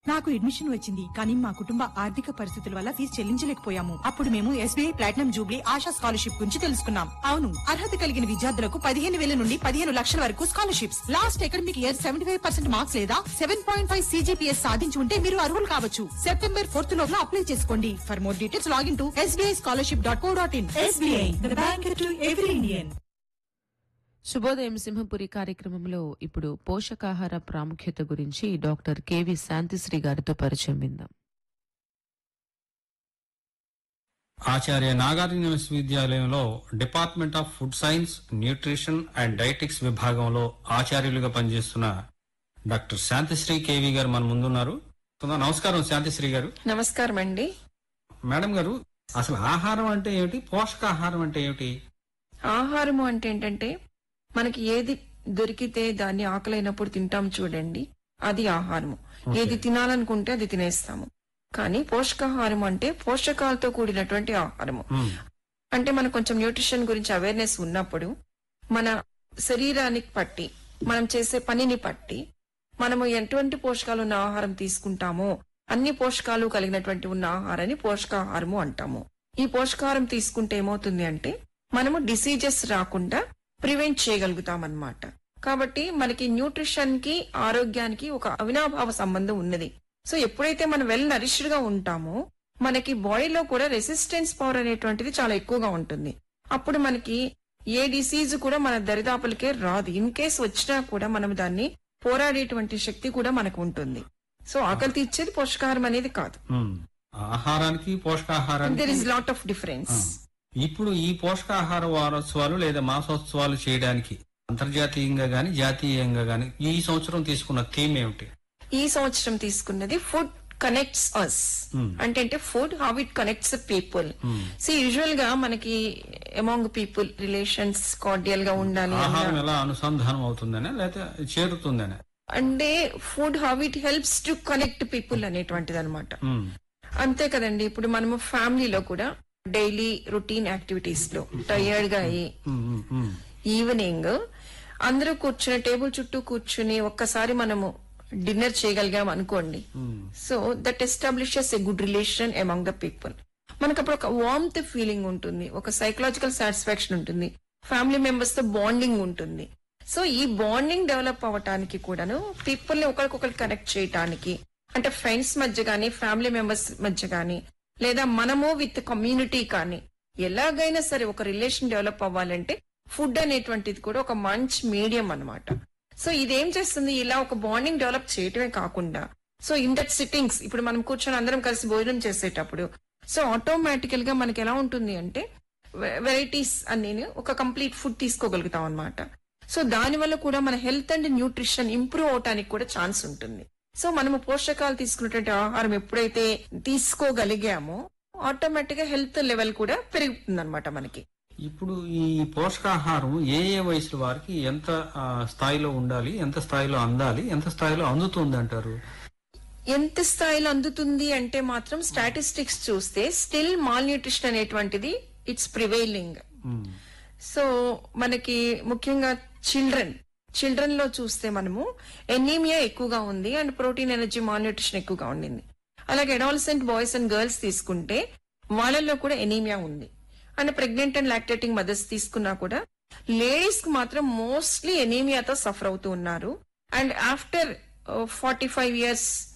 నాకు అడ్మిషన్ వచ్చింది కానీ మా కుటుంబ ఆర్థిక పరిస్థితుల వల్ల ఫీజు చెల్లించలేకపోయాము అప్పుడు మేము SBI platinum jubilee Asha scholarship గురించి తెలుసుకున్నాం అవును అర్హత కలిగిన విద్యార్థులకు పదిహేను వేల నుండి పదిహేను లక్షల వరకు scholarships last academic year seventy five percent marks లేదా సెవెన్ పాయింట్ ఫైవ్ సీజీపీఎస్ సాధించి ఉంటే మీరు అర్హులు కావచ్చు సెప్టెంబర్ ఫోర్త్ లోపల అప్లై చేసుకోండి for more details login to SBI scholarship dot co dot in SBI bank to every Indian శుభోదయం సింహపురి కార్యక్రమంలో ఇప్పుడు పోషకాహార ప్రాముఖ్యత గురించి డాక్టర్ కెవి శాంతిశ్రీ గారితో పరిచయం విందాం ఆచార్య నాగార్జున విశ్వవిద్యాలయంలో department of food science nutrition and dietetics విభాగంలో ఆచార్యులుగా పనిచేస్తున్న డాక్టర్ శాంతిశ్రీ కేవి గారు మన ముందున్నారు నమస్కారం శాంతిశ్రీ గారు నమస్కారం అండి మేడం గారు అసలు ఆహారం అంటే ఏమిటి పోషకాహారం అంటే ఏమిటి ఆహారము అంటే ఏంటంటే మనకి ఏది దొరికితే దాన్ని ఆకలైనప్పుడు తింటాం చూడండి అది ఆహారము ఏది తినాలనుకుంటే అది తినేస్తాము కానీ పోషకాహారం అంటే పోషకాలతో కూడినటువంటి ఆహారము మ్మ్. అంటే మనకు కొంచెం న్యూట్రిషన్ గురించి అవేర్నెస్ ఉన్నప్పుడు మన శరీరానికి పట్టి మనం చేసే పనిని పట్టి మనము ఎటువంటి పోషకాలు ఉన్న ఆహారం తీసుకుంటామో అన్ని పోషకాలు కలిగినటువంటి ఉన్న ఆహారాన్ని పోషకాహారము అంటాము ఈ పోషకాహారం తీసుకుంటే ఏమవుతుంది అంటే మనము డిసీజెస్ రాకుండా ప్రివెంట్ చేయగలుగుతాం అన్నమాట కాబట్టి మనకి న్యూట్రిషన్ కి ఆరోగ్యానికి ఒక అవినాభావ సంబంధం ఉన్నది సో ఎప్పుడైతే మనం వెల్ నరిష్డ్ గా ఉంటామో మనకి బాడీలో కూడా రెసిస్టెన్స్ పవర్ అనేటువంటిది చాలా ఎక్కువగా ఉంటుంది అప్పుడు మనకి ఏ డిసీజ్ కూడా మన దరిదాపులకే రాదు ఇన్ కేస్ వచ్చినా కూడా మనం దాన్ని పోరాడేటువంటి శక్తి కూడా మనకు ఉంటుంది సో ఆకలి తీర్చేది పోషకాహారం అనేది కాదు మ్మ్. ఆహారానికి దెర్ పోషకాహారానికి ఇస్ లాట్ ఆఫ్ డిఫరెన్స్ ఇప్పుడు ఈ పోషకాహార వారోత్సవాలు లేదా మాసోత్సవాలు చేయడానికి అంతర్జాతీయంగా గాని జాతీయంగా గాని ఈ సంవత్సరం తీసుకున్న థీమ్ ఏమిటి ఈ సంవత్సరం తీసుకున్నది ఫుడ్ కనెక్ట్స్ అస్ Hmm. అంటే అంటే food how it connects people so usual గా మనకి అమాంగ్ పీపుల్ రిలేషన్స్ కార్డియల్ గా ఉండాలి ఆహారం అన్నా. ఎలా అనుసంధానం అవుతుందనే లేకపోతే చేరుతుందనే అంటే food how it helps to connect people అనేటువంటిది అనమాట మ్మ్. అంతే కదండి ఇప్పుడు మనము ఫ్యామిలీలో కూడా డైలీ రొటీన్ యాక్టివిటీస్ లో టైర్డ్ గా అయ్యి మ్మ్, మ్మ్, మ్మ్. ఈవినింగ్ అందరూ కూర్చుని టేబుల్ చుట్టూ కూర్చుని ఒక్కసారి మనము డిన్నర్ చేయగలిగాం అనుకోండి మ్మ్. So that establishes a good relation among the people మనకు అప్పుడు ఒక వార్మ్త్ ఫీలింగ్ ఉంటుంది ఒక సైకలాజికల్ సాటిస్ఫాక్షన్ ఉంటుంది ఫ్యామిలీ మెంబర్స్ తో బాండింగ్ ఉంటుంది సో ఈ బాండింగ్ డెవలప్ అవ్వటానికి కూడాను పీపుల్ ని ఒకరికొకరు కనెక్ట్ చేయటానికి అంటే ఫ్రెండ్స్ మధ్య గానీ ఫ్యామిలీ మెంబర్స్ మధ్య గానీ లేదా మనము విత్ కమ్యూనిటీ కానీ ఎలాగైనా సరే ఒక రిలేషన్ డెవలప్ అవ్వాలంటే ఫుడ్ అనేటువంటిది కూడా ఒక మంచి మీడియం అన్నమాట సో ఇదేం చేస్తుంది ఇలా ఒక బాండింగ్ డెవలప్ చేయటమే కాకుండా సో ఇన్ దట్ సిట్టింగ్స్ ఇప్పుడు మనం కూర్చొని అందరం కలిసి భోజనం చేసేటప్పుడు సో ఆటోమేటికల్ గా మనకి ఎలా ఉంటుంది అంటే వెరైటీస్ అన్ని ఒక కంప్లీట్ ఫుడ్ తీసుకోగలుగుతాం అన్నమాట సో దాని వల్ల కూడా మన హెల్త్ అండ్ న్యూట్రిషన్ ఇంప్రూవ్ అవటానికి కూడా ఛాన్స్ ఉంటుంది సో మనము పోషకాలు తీసుకున్నటువంటి ఆహారం ఎప్పుడైతే తీసుకోగలిగామో ఆటోమేటిక్ గా హెల్త్ లెవెల్ కూడా పెరుగుతుంది అనమాట మనకి ఇప్పుడు ఈ పోషకాహారం ఏ ఏ వయసుల వారికి ఎంత ఆ, స్థాయిలో ఉండాలి ఎంత స్థాయిలో అందాలి ఎంత స్థాయిలో అందుతుంది అంటారు ఎంత స్థాయిలో అందుతుంది అంటే మాత్రం స్టాటిస్టిక్స్ చూస్తే స్టిల్ మాల్ న్యూట్రిషన్ అనేటువంటిది ఇట్స్ ప్రివైలింగ్ మ్మ్. సో మనకి ముఖ్యంగా చిల్డ్రన్ చిల్డ్రన్ లో చూస్తే మనము ఎనీమియా ఎక్కువగా ఉంది and protein energy malnutrition ఎక్కువగా ఉండింది అలాగే అడాలసెంట్ బాయ్స్ అండ్ గర్ల్స్ తీసుకుంటే వాళ్ళల్లో కూడా ఎనీమియా ఉంది and pregnant and lactating mothers తీసుకున్నా కూడా లేడీస్ కి మాత్రం మోస్ట్లీ ఎనీమియాతో సఫర్ అవుతూ ఉన్నారు and after forty five years